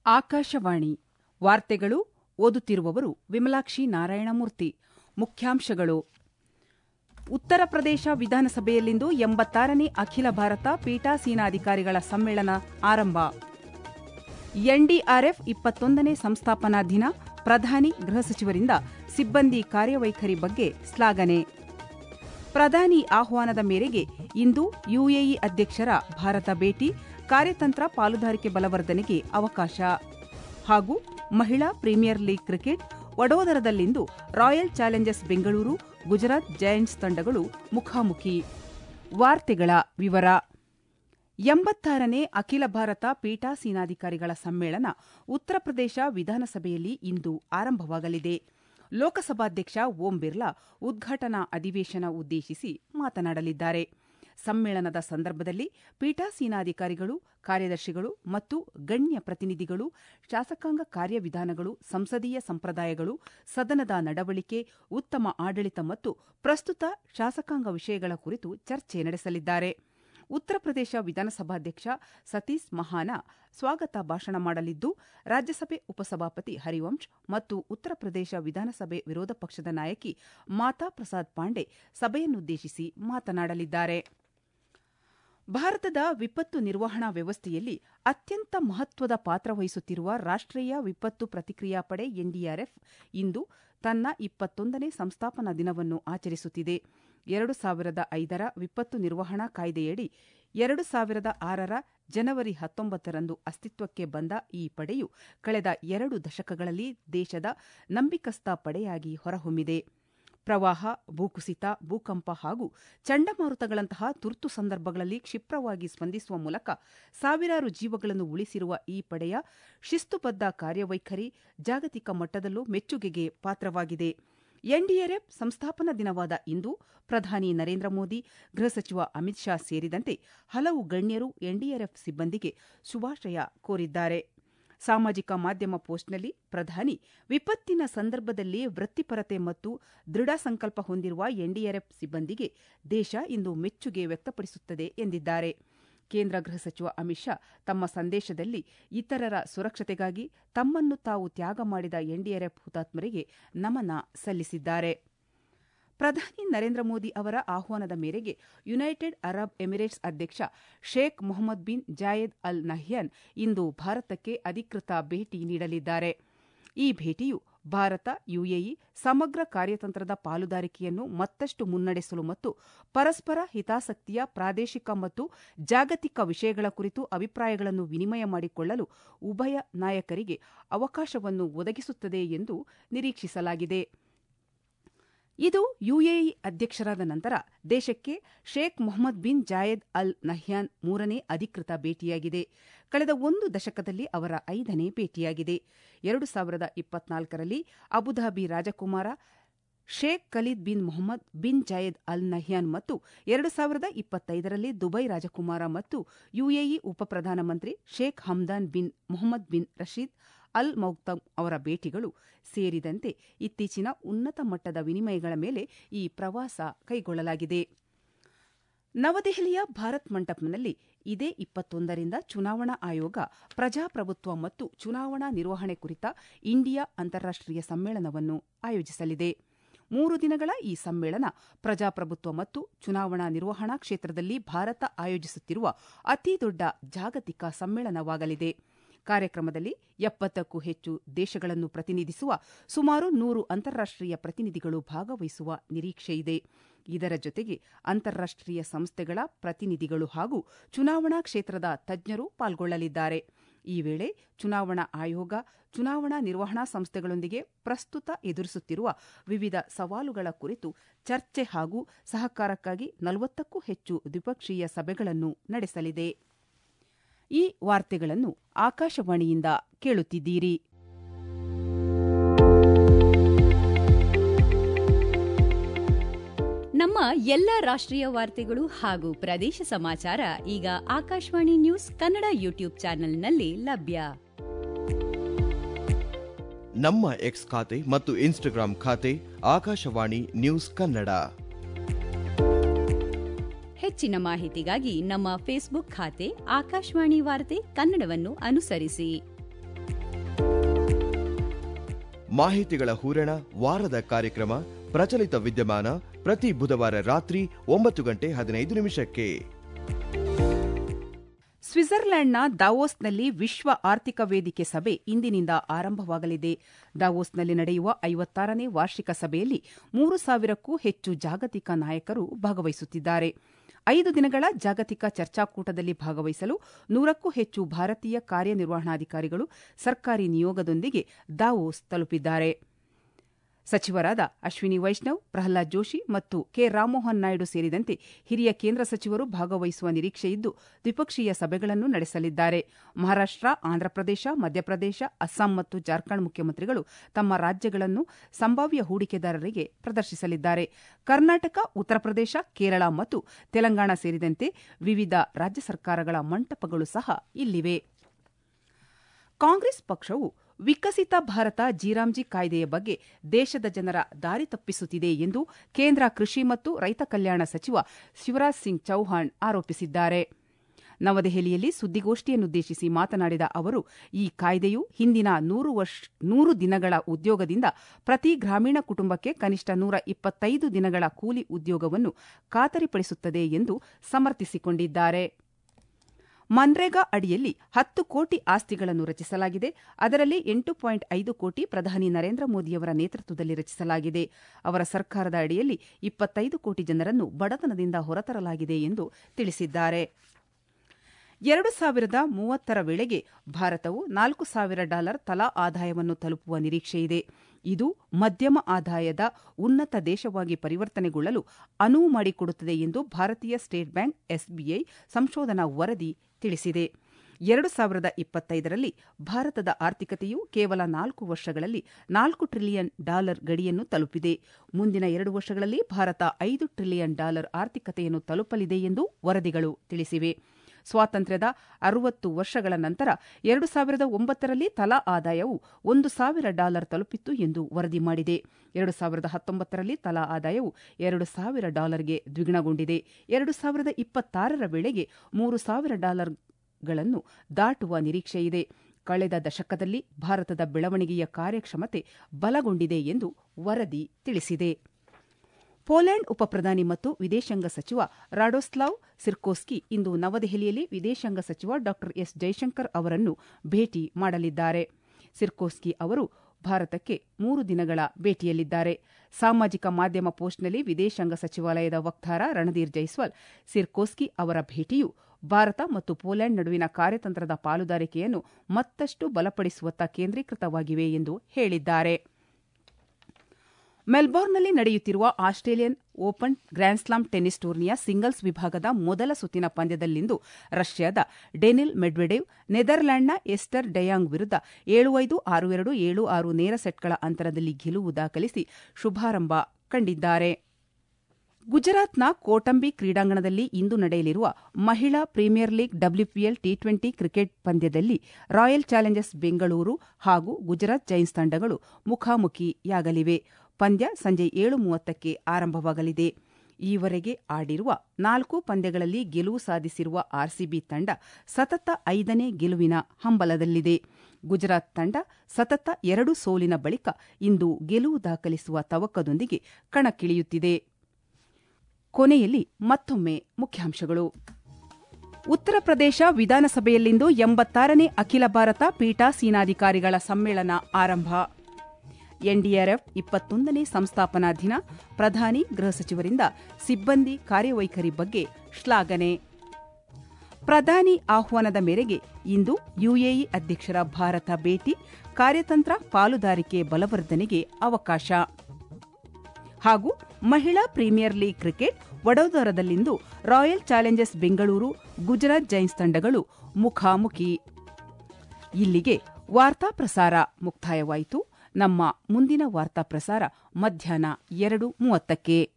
ಆಕಾಶವಾಣಿ ವಾರ್ತೆಗಳು ಓದುತ್ತಿರುವವರು ವಿಮಲಾಕ್ಷಿ ನಾರಾಯಣಮೂರ್ತಿ ಮುಖ್ಯಾಂಶಗಳು ಉತ್ತರ ಪ್ರದೇಶ ವಿಧಾನಸಭೆಯಲ್ಲಿಂದು ಎಂಬತ್ತಾರನೇ ಅಖಿಲ ಭಾರತ ಪೀಠಾಸೀನಾಧಿಕಾರಿಗಳ ಸಮ್ಮೇಳನ ಆರಂಭ ಎನ್ಡಿಆರ್ಎಫ್ ಇಪ್ಪತ್ತೊಂದನೇ ಸಂಸ್ಥಾಪನಾ ದಿನ ಪ್ರಧಾನಿ ಗೃಹ ಸಚಿವರಿಂದ ಸಿಬ್ಬಂದಿ ಕಾರ್ಯವೈಖರಿ ಬಗ್ಗೆ ಶ್ಲಾಘನೆ ಪ್ರಧಾನಿ ಆಹ್ವಾನದ ಮೇರೆಗೆ ಇಂದು ಯುಎಇ ಅಧ್ಯಕ್ಷರ ಭಾರತ ಭೇಟಿ ಕಾರ್ಯತಂತ್ರ ಪಾಲುದಾರಿಕೆ ಬಲವರ್ಧನೆಗೆ ಅವಕಾಶ ಹಾಗೂ ಮಹಿಳಾ ಪ್ರೀಮಿಯರ್ ಲೀಗ್ ಕ್ರಿಕೆಟ್ ವಡೋದರದಲ್ಲಿಂದು royal challengers Bengaluru Gujarat giants ತಂಡಗಳು ಮುಖಾಮುಖಿ ವಾರ್ತೆಗಳ ವಿವರ ಎಂಬತ್ತಾರನೇ ಅಖಿಲ ಭಾರತ ಪೀಠಾಸೀನಾಧಿಕಾರಿಗಳ ಸಮ್ಮೇಳನ ಉತ್ತರ ಪ್ರದೇಶ ವಿಧಾನಸಭೆಯಲ್ಲಿ ಇಂದು ಆರಂಭವಾಗಲಿದೆ ಲೋಕಸಭಾಧ್ಯಕ್ಷ ಓಂ ಬಿರ್ಲಾ ಉದ್ಘಾಟನಾ ಅಧಿವೇಶನ ಉದ್ದೇಶಿಸಿ ಮಾತನಾಡಲಿದ್ದಾರೆ ಸಮ್ಮೇಳನದ ಸಂದರ್ಭದಲ್ಲಿ ಪೀಠಾಸೀನಾಧಿಕಾರಿಗಳು ಕಾರ್ಯದರ್ಶಿಗಳು ಮತ್ತು ಗಣ್ಯ ಪ್ರತಿನಿಧಿಗಳು ಶಾಸಕಾಂಗ ಕಾರ್ಯವಿಧಾನಗಳು ಸಂಸದೀಯ ಸಂಪ್ರದಾಯಗಳು ಸದನದ ನಡವಳಿಕೆ ಉತ್ತಮ ಆಡಳಿತ ಮತ್ತು ಪ್ರಸ್ತುತ ಶಾಸಕಾಂಗ ವಿಷಯಗಳ ಕುರಿತು ಚರ್ಚೆ ನಡೆಸಲಿದ್ದಾರೆ ಉತ್ತರ ಪ್ರದೇಶ ವಿಧಾನಸಭಾಧ್ಯಕ್ಷ ಸತೀಶ್ ಮಹಾನ ಸ್ವಾಗತ ಭಾಷಣ ಮಾಡಲಿದ್ದು ರಾಜ್ಯಸಭೆ ಉಪಸಭಾಪತಿ ಹರಿವಂಶ್ ಮತ್ತು ಉತ್ತರ ಪ್ರದೇಶ ವಿಧಾನಸಭೆ ವಿರೋಧ ಪಕ್ಷದ ನಾಯಕಿ ಮಾತಾ ಪ್ರಸಾದ್ ಪಾಂಡೆ ಸಭೆಯನ್ನುದ್ದೇಶಿಸಿ ಮಾತನಾಡಲಿದ್ದಾರೆ ಭಾರತದ ವಿಪತ್ತು ನಿರ್ವಹಣಾ ವ್ಯವಸ್ಥೆಯಲ್ಲಿ ಅತ್ಯಂತ ಮಹತ್ವದ ಪಾತ್ರ ವಹಿಸುತ್ತಿರುವ ರಾಷ್ಟೀಯ ವಿಪತ್ತು ಪ್ರತಿಕ್ರಿಯಾ ಪಡೆ ಎನ್ಡಿಆರ್ಎಫ್ ಇಂದು ತನ್ನ ಇಪ್ಪತ್ತೊಂದನೇ ಸಂಸ್ಥಾಪನಾ ದಿನವನ್ನು ಆಚರಿಸುತ್ತಿದೆ ಎರಡು ಸಾವಿರದ ಐದರ ವಿಪತ್ತು ನಿರ್ವಹಣಾ ಕಾಯ್ದೆಯಡಿ ಎರಡು ಸಾವಿರದ ಆರರ ಜನವರಿ ಹತ್ತೊಂಬತ್ತರಂದು ಅಸ್ತಿತ್ವಕ್ಕೆ ಬಂದ ಈ ಪಡೆಯು ಕಳೆದ ಎರಡು ದಶಕಗಳಲ್ಲಿ ದೇಶದ ನಂಬಿಕಸ್ಥ ಪಡೆಯಾಗಿ ಹೊರಹೊಮ್ಮಿದೆ ಪ್ರವಾಹ ಭೂಕುಸಿತ ಭೂಕಂಪ ಹಾಗೂ ಚಂಡಮಾರುತಗಳಂತಹ ತುರ್ತು ಸಂದರ್ಭಗಳಲ್ಲಿ ಕ್ಷಿಪ್ರವಾಗಿ ಸ್ಪಂದಿಸುವ ಮೂಲಕ ಸಾವಿರಾರು ಜೀವಗಳನ್ನು ಉಳಿಸಿರುವ ಈ ಪಡೆಯ ಶಿಸ್ತುಬದ್ಧ ಕಾರ್ಯವೈಖರಿ ಜಾಗತಿಕ ಮಟ್ಟದಲ್ಲೂ ಮೆಚ್ಚುಗೆಗೆ ಪಾತ್ರವಾಗಿದೆ ಎನ್ಡಿಆರ್ಎಫ್ ಸಂಸ್ಥಾಪನಾ ದಿನವಾದ ಇಂದು ಪ್ರಧಾನಿ ನರೇಂದ್ರ ಮೋದಿ ಗೃಹ ಸಚಿವ ಅಮಿತ್ ಶಾ ಸೇರಿದಂತೆ ಹಲವು ಗಣ್ಯರು ಎನ್ಡಿಆರ್ಎಫ್ ಸಿಬ್ಬಂದಿಗೆ ಶುಭಾಶಯ ಕೋರಿದ್ದಾರೆ ಸಾಮಾಜಿಕ ಮಾಧ್ಯಮ ಪೋಸ್ಟ್ನಲ್ಲಿ ಪ್ರಧಾನಿ ವಿಪತ್ತಿನ ಸಂದರ್ಭದಲ್ಲಿ ವೃತ್ತಿಪರತೆ ಮತ್ತು ದೃಢ ಸಂಕಲ್ಪ ಹೊಂದಿರುವ ಎನ್ಡಿಆರ್ಎಫ್ ಸಿಬ್ಬಂದಿಗೆ ದೇಶ ಇಂದು ಮೆಚ್ಚುಗೆ ವ್ಯಕ್ತಪಡಿಸುತ್ತದೆ ಎಂದಿದ್ದಾರೆ ಕೇಂದ್ರ ಗೃಹ ಸಚಿವ ಅಮಿತ್ ಶಾ ತಮ್ಮ ಸಂದೇಶದಲ್ಲಿ ಇತರರ ಸುರಕ್ಷತೆಗಾಗಿ ತಮ್ಮನ್ನು ತಾವು ತ್ಯಾಗ ಮಾಡಿದ ಎನ್ಡಿಆರ್ಎಫ್ ಹುತಾತ್ಮರಿಗೆ ನಮನ ಸಲ್ಲಿಸಿದ್ದಾರೆ ಪ್ರಧಾನಿ ನರೇಂದ್ರ ಮೋದಿ ಅವರ ಆಹ್ವಾನದ ಮೇರೆಗೆ ಯುನೈಟೆಡ್ ಅರಬ್ ಎಮಿರೇಟ್ಸ್ ಅಧ್ಯಕ್ಷ Sheikh Mohammed bin Zayed Al Nahyan ಇಂದು ಭಾರತಕ್ಕೆ ಅಧಿಕೃತ ಭೇಟಿ ನೀಡಲಿದ್ದಾರೆ ಈ ಭೇಟಿಯು ಭಾರತ ಯುಎಇ ಸಮಗ್ರ ಕಾರ್ಯತಂತ್ರದ ಪಾಲುದಾರಿಕೆಯನ್ನು ಮತ್ತಷ್ಟು ಮುನ್ನಡೆಸಲು ಮತ್ತು ಪರಸ್ಪರ ಹಿತಾಸಕ್ತಿಯ ಪ್ರಾದೇಶಿಕ ಮತ್ತು ಜಾಗತಿಕ ವಿಷಯಗಳ ಕುರಿತು ಅಭಿಪ್ರಾಯಗಳನ್ನು ವಿನಿಮಯ ಮಾಡಿಕೊಳ್ಳಲು ಉಭಯ ನಾಯಕರಿಗೆ ಅವಕಾಶವನ್ನು ಒದಗಿಸುತ್ತದೆ ಎಂದು ನಿರೀಕ್ಷಿಸಲಾಗಿದೆ ಇದು ಯುಎಇ ಅಧ್ಯಕ್ಷರಾದ ನಂತರ ದೇಶಕ್ಕೆ Sheikh Mohammed bin Zayed Al Nahyan ಮೂರನೇ ಅಧಿಕೃತ ಭೇಟಿಯಾಗಿದೆ ಕಳೆದ ಒಂದು ದಶಕದಲ್ಲಿ ಅವರ ಐದನೇ ಭೇಟಿಯಾಗಿದೆ ಎರಡು ಸಾವಿರದ ಇಪ್ಪತ್ನಾಲ್ಕರಲ್ಲಿ ಅಬುಧಾಬಿ ರಾಜಕುಮಾರ Sheikh Khalid bin Mohammed bin Zayed Al Nahyan ಮತ್ತು ಎರಡು ಸಾವಿರದ ಇಪ್ಪತ್ತೈದರಲ್ಲಿ ದುಬೈ ರಾಜಕುಮಾರ ಮತ್ತು ಯುಎಇ ಉಪಪ್ರಧಾನಮಂತ್ರಿ Sheikh Hamdan bin Mohammed bin Rashid Al Maktoum ಅವರ ಭೇಟಿಗಳು ಸೇರಿದಂತೆ ಇತ್ತೀಚಿನ ಉನ್ನತ ಮಟ್ಟದ ವಿನಿಮಯಗಳ ಮೇಲೆ ಈ ಪ್ರವಾಸ ಕೈಗೊಳ್ಳಲಾಗಿದೆ ನವದೆಹಲಿಯ ಭಾರತ್ ಮಂಟಪ್ನಲ್ಲಿ ಇದೇ ಇಪ್ಪತ್ತೊಂದರಿಂದ ಚುನಾವಣಾ ಆಯೋಗ ಪ್ರಜಾಪ್ರಭುತ್ವ ಮತ್ತು ಚುನಾವಣಾ ನಿರ್ವಹಣೆ ಕುರಿತ ಇಂಡಿಯಾ ಅಂತಾರಾಷ್ಟೀಯ ಸಮ್ಮೇಳನವನ್ನು ಆಯೋಜಿಸಲಿದೆ ಮೂರು ದಿನಗಳ ಈ ಸಮ್ಮೇಳನ ಪ್ರಜಾಪ್ರಭುತ್ವ ಮತ್ತು ಚುನಾವಣಾ ನಿರ್ವಹಣಾ ಕ್ಷೇತ್ರದಲ್ಲಿ ಭಾರತ ಆಯೋಜಿಸುತ್ತಿರುವ ಅತಿದೊಡ್ಡ ಜಾಗತಿಕ ಸಮ್ಮೇಳನವಾಗಲಿದೆ ಕಾರ್ಯಕ್ರಮದಲ್ಲಿ ಎಪ್ಪತ್ತಕ್ಕೂ ಹೆಚ್ಚು ದೇಶಗಳನ್ನು ಪ್ರತಿನಿಧಿಸುವ ಸುಮಾರು ನೂರು ಅಂತಾರಾಷ್ಟೀಯ ಪ್ರತಿನಿಧಿಗಳು ಭಾಗವಹಿಸುವ ನಿರೀಕ್ಷೆಯಿದೆ ಇದರ ಜೊತೆಗೆ ಅಂತಾರಾಷ್ಟೀಯ ಸಂಸ್ಥೆಗಳ ಪ್ರತಿನಿಧಿಗಳು ಹಾಗೂ ಚುನಾವಣಾ ಕ್ಷೇತ್ರದ ತಜ್ಞರು ಪಾಲ್ಗೊಳ್ಳಲಿದ್ದಾರೆ ಈ ವೇಳೆ ಚುನಾವಣಾ ಆಯೋಗ ಚುನಾವಣಾ ನಿರ್ವಹಣಾ ಸಂಸ್ಥೆಗಳೊಂದಿಗೆ ಪ್ರಸ್ತುತ ಎದುರಿಸುತ್ತಿರುವ ವಿವಿಧ ಸವಾಲುಗಳ ಕುರಿತು ಚರ್ಚೆ ಹಾಗೂ ಸಹಕಾರಕ್ಕಾಗಿ ನಲವತ್ತಕ್ಕೂ ಹೆಚ್ಚು ದ್ವಿಪಕ್ಷೀಯ ಸಭೆಗಳನ್ನು ನಡೆಸಲಿದೆ ಈ ವಾರ್ತೆಗಳನ್ನು ಆಕಾಶವಾಣಿಯಿಂದ ಕೇಳುತ್ತಿದ್ದೀರಿ ನಮ್ಮ ಎಲ್ಲ ರಾಷ್ಟ್ರೀಯ ವಾರ್ತೆಗಳು ಹಾಗೂ ಪ್ರದೇಶ ಸಮಾಚಾರ ಈಗ ಆಕಾಶವಾಣಿ ನ್ಯೂಸ್ ಕನ್ನಡ ಯೂಟ್ಯೂಬ್ ಚಾನೆಲ್ನಲ್ಲಿ ಲಭ್ಯ ನಮ್ಮ ಎಕ್ಸ್ ಖಾತೆ ಮತ್ತು ಇನ್ಸ್ಟಾಗ್ರಾಂ ಖಾತೆ ಆಕಾಶವಾಣಿ ನ್ಯೂಸ್ ಕನ್ನಡ ಹೆಚ್ಚಿನ ಮಾಹಿತಿಗಾಗಿ ನಮ್ಮ ಫೇಸ್ಬುಕ್ ಖಾತೆ ಆಕಾಶವಾಣಿ ವಾರ್ತೆ ಕನ್ನಡವನ್ನು ಅನುಸರಿಸಿ ಮಾಹಿತಿಗಳ ಹೂರಣ ವಾರದ ಕಾರ್ಯಕ್ರಮ ಪ್ರಚಲಿತ ವಿದ್ಯಮಾನ ಪ್ರತಿ ಬುಧವಾರ ರಾತ್ರಿ ಒಂಬತ್ತು ಗಂಟೆ ಹದಿನೈದು ನಿಮಿಷಕ್ಕೆ ಸ್ವಿಟ್ಜರ್ಲೆಂಡ್ನ ದಾವೋಸ್ನಲ್ಲಿ ವಿಶ್ವ ಆರ್ಥಿಕ ವೇದಿಕೆ ಸಭೆ ಇಂದಿನಿಂದ ಆರಂಭವಾಗಲಿದೆ ದಾವೋಸ್ನಲ್ಲಿ ನಡೆಯುವ ಐವತ್ತಾರನೇ ವಾರ್ಷಿಕ ಸಭೆಯಲ್ಲಿ ಮೂರು ಸಾವಿರಕ್ಕೂ ಹೆಚ್ಚು ಜಾಗತಿಕ ನಾಯಕರು ಭಾಗವಹಿಸುತ್ತಿದ್ದಾರೆ ಐದು ದಿನಗಳ ಜಾಗತಿಕ ಚರ್ಚಾಕೂಟದಲ್ಲಿ ಭಾಗವಹಿಸಲು ನೂರಕ್ಕೂ ಹೆಚ್ಚು ಭಾರತೀಯ ಕಾರ್ಯನಿರ್ವಹಣಾಧಿಕಾರಿಗಳು ಸರ್ಕಾರಿ ನಿಯೋಗದೊಂದಿಗೆ ದಾವೋಸ್ ತಲುಪಿದ್ದಾರೆ ಸಚಿವರಾದ ಅಶ್ವಿನಿ ವೈಷ್ಣವ್ ಪ್ರಹ್ಲಾದ್ ಜೋಶಿ ಮತ್ತು ಕೆ ರಾಮಮೋಹನ್ ನಾಯ್ಡು ಸೇರಿದಂತೆ ಹಿರಿಯ ಕೇಂದ್ರ ಸಚಿವರು ಭಾಗವಹಿಸುವ ನಿರೀಕ್ಷೆಯಿದ್ದು ದ್ವಿಪಕ್ಷೀಯ ಸಭೆಗಳನ್ನು ನಡೆಸಲಿದ್ದಾರೆ ಮಹಾರಾಷ್ಟ್ರ ಆಂಧ್ರಪ್ರದೇಶ ಮಧ್ಯಪ್ರದೇಶ ಅಸ್ಸಾಂ ಮತ್ತು ಜಾರ್ಖಂಡ್ ಮುಖ್ಯಮಂತ್ರಿಗಳು ತಮ್ಮ ರಾಜ್ಯಗಳನ್ನು ಸಂಭಾವ್ಯ ಹೂಡಿಕೆದಾರರಿಗೆ ಪ್ರದರ್ಶಿಸಲಿದ್ದಾರೆ ಕರ್ನಾಟಕ ಉತ್ತರ ಪ್ರದೇಶ ಕೇರಳ ಮತ್ತು ತೆಲಂಗಾಣ ಸೇರಿದಂತೆ ವಿವಿಧ ರಾಜ್ಯ ಸರ್ಕಾರಗಳ ಮಂಟಪಗಳು ಸಹ ಇಲ್ಲಿವೆ ಕಾಂಗ್ರೆಸ್ ಪಕ್ಷವು ವಿಕಸಿತ ಭಾರತ ಜೀರಾಮ್ಜಿ ಕಾಯ್ದೆಯ ಬಗ್ಗೆ ದೇಶದ ಜನರ ದಾರಿ ತಪ್ಪಿಸುತ್ತಿದೆ ಎಂದು ಕೇಂದ್ರ ಕೃಷಿ ಮತ್ತು ರೈತ ಕಲ್ಯಾಣ ಸಚಿವ ಶಿವರಾಜ್ ಸಿಂಗ್ ಚೌಹಾಣ್ ಆರೋಪಿಸಿದ್ದಾರೆ ನವದೆಹಲಿಯಲ್ಲಿ ಸುದ್ದಿಗೋಷ್ಠಿಯನ್ನುದ್ದೇಶಿಸಿ ಮಾತನಾಡಿದ ಅವರು ಈ ಕಾಯ್ದೆಯು ಹಿಂದಿನ ನೂರು ವರ್ಷ ನೂರು ದಿನಗಳ ಉದ್ಯೋಗದಿಂದ ಪ್ರತಿ ಗ್ರಾಮೀಣ ಕುಟುಂಬಕ್ಕೆ ಕನಿಷ್ಠ ನೂರ ಇಪ್ಪತ್ತೈದು ದಿನಗಳ ಕೂಲಿ ಉದ್ಯೋಗವನ್ನು ಖಾತರಿಪಡಿಸುತ್ತದೆ ಎಂದು ಸಮರ್ಥಿಸಿಕೊಂಡಿದ್ದಾರೆ ಮನ್ರೇಗಾ ಅಡಿಯಲ್ಲಿ ಹತ್ತು ಕೋಟಿ ಆಸ್ತಿಗಳನ್ನು ರಚಿಸಲಾಗಿದೆ ಅದರಲ್ಲಿ ಎಂಟು ಪಾಯಿಂಟ್ ಐದು ಕೋಟಿ ಪ್ರಧಾನಿ ನರೇಂದ್ರ ಮೋದಿಯವರ ನೇತೃತ್ವದಲ್ಲಿ ರಚಿಸಲಾಗಿದೆ ಅವರ ಸರ್ಕಾರದ ಅಡಿಯಲ್ಲಿ ಇಪ್ಪತ್ತೈದು ಕೋಟಿ ಜನರನ್ನು ಬಡತನದಿಂದ ಹೊರತರಲಾಗಿದೆ ಎಂದು ತಿಳಿಸಿದ್ದಾರೆ ಎರಡು ಸಾವಿರದ ಮೂವತ್ತರ ವೇಳೆಗೆ ಭಾರತವು ನಾಲ್ಕು ಸಾವಿರ ಡಾಲರ್ ತಲಾ ಆದಾಯವನ್ನು ತಲುಪುವ ನಿರೀಕ್ಷೆಯಿದೆ ಇದು ಮಧ್ಯಮ ಆದಾಯದ ಉನ್ನತ ದೇಶವಾಗಿ ಪರಿವರ್ತನೆಗೊಳ್ಳಲು ಅನುವು ಮಾಡಿಕೊಡುತ್ತದೆ ಎಂದು ಭಾರತೀಯ ಸ್ಟೇಟ್ ಬ್ಯಾಂಕ್ ಎಸ್ಬಿಐ ಸಂಶೋಧನಾ ವರದಿ ತಿಳಿಸಿದೆ ಎರಡು ಸಾವಿರದ ಇಪ್ಪತ್ತೈದರಲ್ಲಿ ಭಾರತದ ಆರ್ಥಿಕತೆಯು ಕೇವಲ ನಾಲ್ಕು ವರ್ಷಗಳಲ್ಲಿ ನಾಲ್ಕು ಟ್ರಿಲಿಯನ್ ಡಾಲರ್ ಗಡಿಯನ್ನು ತಲುಪಿದೆ ಮುಂದಿನ ಎರಡು ವರ್ಷಗಳಲ್ಲಿ ಭಾರತ ಐದು ಟ್ರಿಲಿಯನ್ ಡಾಲರ್ ಆರ್ಥಿಕತೆಯನ್ನು ತಲುಪಲಿದೆ ಎಂದು ವರದಿಗಳು ತಿಳಿಸಿವೆ ಸ್ವಾತಂತ್ರ್ಯದ ಅರವತ್ತು ವರ್ಷಗಳ ನಂತರ ಎರಡು ಸಾವಿರದ ಒಂಬತ್ತರಲ್ಲಿ ತಲಾ ಆದಾಯವು ಒಂದು ಸಾವಿರ ಡಾಲರ್ ತಲುಪಿತ್ತು ಎಂದು ವರದಿ ಮಾಡಿದೆ ಎರಡು ಸಾವಿರದ ಹತ್ತೊಂಬತ್ತರಲ್ಲಿ ತಲಾ ಆದಾಯವು ಎರಡು ಸಾವಿರ ಡಾಲರ್ಗೆ ದ್ವಿಗುಣಗೊಂಡಿದೆ ಎರಡು ಸಾವಿರದ ಇಪ್ಪತ್ತಾರರ ವೇಳೆಗೆ ಮೂರು ಸಾವಿರ ಡಾಲರ್ಗಳನ್ನು ದಾಟುವ ನಿರೀಕ್ಷೆಯಿದೆ ಕಳೆದ ದಶಕದಲ್ಲಿ ಭಾರತದ ಬೆಳವಣಿಗೆಯ ಕಾರ್ಯಕ್ಷಮತೆ ಬಲಗೊಂಡಿದೆ ಎಂದು ವರದಿ ತಿಳಿಸಿದೆ ಪೋಲೆಂಡ್ ಉಪಪ್ರಧಾನಿ ಮತ್ತು ವಿದೇಶಾಂಗ ಸಚಿವ ರಾಡೋಸ್ಲಾವ್ ಸಿರ್ಕೋಸ್ಕಿ ಇಂದು ನವದೆಹಲಿಯಲ್ಲಿ ವಿದೇಶಾಂಗ ಸಚಿವ ಡಾ ಎಸ್ ಜೈಶಂಕರ್ ಅವರನ್ನು ಭೇಟಿ ಮಾಡಲಿದ್ದಾರೆ ಸಿರ್ಕೋಸ್ಕಿ ಅವರು ಭಾರತಕ್ಕೆ ಮೂರು ದಿನಗಳ ಭೇಟಿಯಲ್ಲಿದ್ದಾರೆ ಸಾಮಾಜಿಕ ಮಾಧ್ಯಮ ಪೋಸ್ಟ್ನಲ್ಲಿ ವಿದೇಶಾಂಗ ಸಚಿವಾಲಯದ ವಕ್ತಾರ ರಣಧೀರ್ ಜೈಸ್ವಾಲ್ ಸಿರ್ಕೋಸ್ಕಿ ಅವರ ಭೇಟಿಯು ಭಾರತ ಮತ್ತು ಪೋಲೆಂಡ್ ನಡುವಿನ ಕಾರ್ಯತಂತ್ರದ ಪಾಲುದಾರಿಕೆಯನ್ನು ಮತ್ತಷ್ಟು ಬಲಪಡಿಸುವತ್ತ ಕೇಂದ್ರೀಕೃತವಾಗಿವೆ ಎಂದು ಹೇಳಿದ್ದಾರೆ ಮೆಲ್ಬೋರ್ನ್ನಲ್ಲಿ ನಡೆಯುತ್ತಿರುವ ಆಸ್ಟ್ರೇಲಿಯನ್ ಓಪನ್ ಗ್ರ್ಯಾಂಡ್ಸ್ಲಾಮ್ ಟೆನ್ನಿಸ್ ಟೂರ್ನಿಯ ಸಿಂಗಲ್ಸ್ ವಿಭಾಗದ ಮೊದಲ ಸುತ್ತಿನ ಪಂದ್ಯದಲ್ಲಿಂದು ರಷ್ಯಾದ ಡೆನಿಲ್ ಮೆಡ್ವೆಡೇವ್ ನೆದರ್ಲ್ಯಾಂಡ್ನ ಎಸ್ಟರ್ ಡಯಾಂಗ್ ವಿರುದ್ಧ ಏಳು ಐದು ಆರು ಎರಡು ಏಳು ಆರು ನೇರ ಸೆಟ್ಗಳ ಅಂತರದಲ್ಲಿ ಗೆಲುವು ದಾಖಲಿಸಿ ಶುಭಾರಂಭ ಕಂಡಿದ್ದಾರೆ ಗುಜರಾತ್ನ ಕೋಟಂಬಿ ಕ್ರೀಡಾಂಗಣದಲ್ಲಿ ಇಂದು ನಡೆಯಲಿರುವ ಮಹಿಳಾ premier league WPL T twenty cricket ಪಂದ್ಯದಲ್ಲಿ ರಾಯಲ್ ಚಾಲೆಂಜರ್ಸ್ ಬೆಂಗಳೂರು ಹಾಗೂ ಗುಜರಾತ್ ಜೈನ್ಸ್ ತಂಡಗಳು ಮುಖಾಮುಖಿಯಾಗಲಿವೆ ಪಂದ್ಯ ಸಂಜೆ ಏಳು ಮೂವತ್ತಕ್ಕೆ ಆರಂಭವಾಗಲಿದೆ ಈವರೆಗೆ ಆಡಿರುವ ನಾಲ್ಕು ಪಂದ್ಯಗಳಲ್ಲಿ ಗೆಲುವು ಸಾಧಿಸಿರುವ ಆರ್ಸಿಬಿ ತಂಡ ಸತತ ಐದನೇ ಗೆಲುವಿನ ಹಂಬಲದಲ್ಲಿದೆ ಗುಜರಾತ್ ತಂಡ ಸತತ ಎರಡು ಸೋಲಿನ ಬಳಿಕ ಇಂದು ಗೆಲುವು ದಾಖಲಿಸುವ ತವಕದೊಂದಿಗೆ ಕಣಕ್ಕಿಳಿಯುತ್ತಿದೆ ಕೊನೆಯಲ್ಲಿ ಮತ್ತೊಮ್ಮೆ ಮುಖ್ಯಾಂಶಗಳು ಉತ್ತರ ಪ್ರದೇಶ ವಿಧಾನಸಭೆಯಲ್ಲಿಂದು ಎಂಬತ್ತಾರನೇ ಅಖಿಲ ಭಾರತ ಪೀಠಾಸೀನಾಧಿಕಾರಿಗಳ ಸಮ್ಮೇಳನ ಆರಂಭ ಎನ್ಡಿಆರ್ಎಫ್ ಇಪ್ಪತ್ತೊಂದನೇ ಸಂಸ್ಥಾಪನಾ ದಿನ ಪ್ರಧಾನಿ ಗೃಹ ಸಚಿವರಿಂದ ಸಿಬ್ಬಂದಿ ಕಾರ್ಯವೈಖರಿ ಬಗ್ಗೆ ಶ್ಲಾಘನೆ ಪ್ರಧಾನಿ ಆಹ್ವಾನದ ಮೇರೆಗೆ ಇಂದು ಯುಎಇ ಅಧ್ಯಕ್ಷರ ಭಾರತ ಭೇಟಿ ಕಾರ್ಯತಂತ್ರ ಪಾಲುದಾರಿಕೆ ಬಲವರ್ಧನೆಗೆ ಅವಕಾಶ ಹಾಗೂ ಮಹಿಳಾ ಪ್ರೀಮಿಯರ್ ಲೀಗ್ ಕ್ರಿಕೆಟ್ ವಡೋದರದಲ್ಲಿಂದು royal challengers Bengaluru Gujarat giants ತಂಡಗಳು ಮುಖಾಮುಖಿ ಇಲ್ಲಿಗೆ ವಾರ್ತಾ ಪ್ರಸಾರ ಮುಕ್ತಾಯವಾಯಿತು ನಮ್ಮ ಮುಂದಿನ ವಾರ್ತಾ ಪ್ರಸಾರ ಮಧ್ಯಾಹ್ನ ಎರಡು ಮೂವತ್ತಕ್ಕೆ